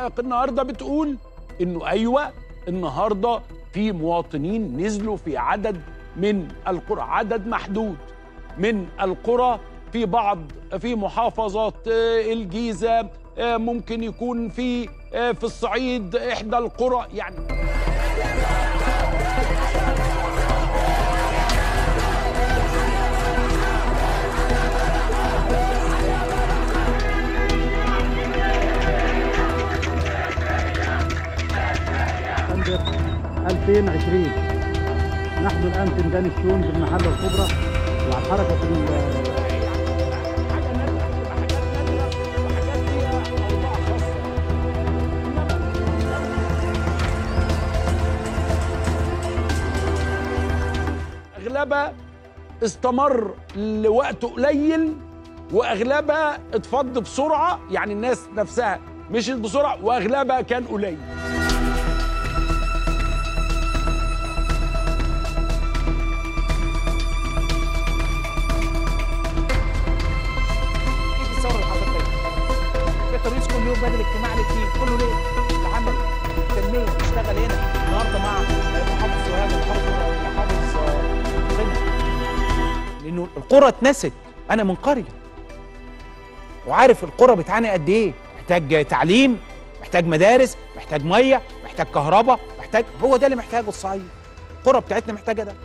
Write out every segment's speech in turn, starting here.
الحقائق النهارده بتقول انه ايوه النهارده في مواطنين نزلوا في عدد من القرى عدد محدود من القرى في بعض في محافظات آه، الجيزه آه، ممكن يكون في آه، في الصعيد احدى القرى يعني ديسمبر 2020 نحن الآن في ميدان الشون بالمحلة الكبرى وعلى حركة ال- حاجه نادره حاجات نادره وحاجات فيها اوضاع خاصه اغلبها استمر لوقت قليل واغلبها اتفض بسرعه يعني الناس نفسها مشيت بسرعه واغلبها كان قليل ايه الثوره الحقيقيه؟ كابتن رئيس كل يوم بدل اجتماع للتيم كله ليه؟ العمل تنميه نشتغل هنا النهارده مع محافظ سوهاج ومحافظ محافظ آه، غنى لانه القرى اتنست انا من قريه وعارف القرى بتعاني قد ايه محتاج تعليم محتاج مدارس محتاج ميه محتاج كهرباء محتاج هو ده اللي محتاجه الصعيد القرى بتاعتنا محتاجه ده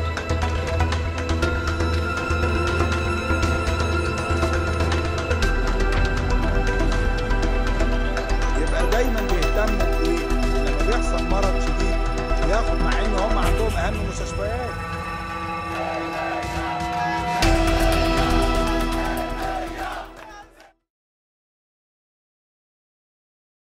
يبقى دايما بيهتم بايه؟ لما بيحصل مرض شديد ياخد مع ان هم عندهم اهم مستشفيات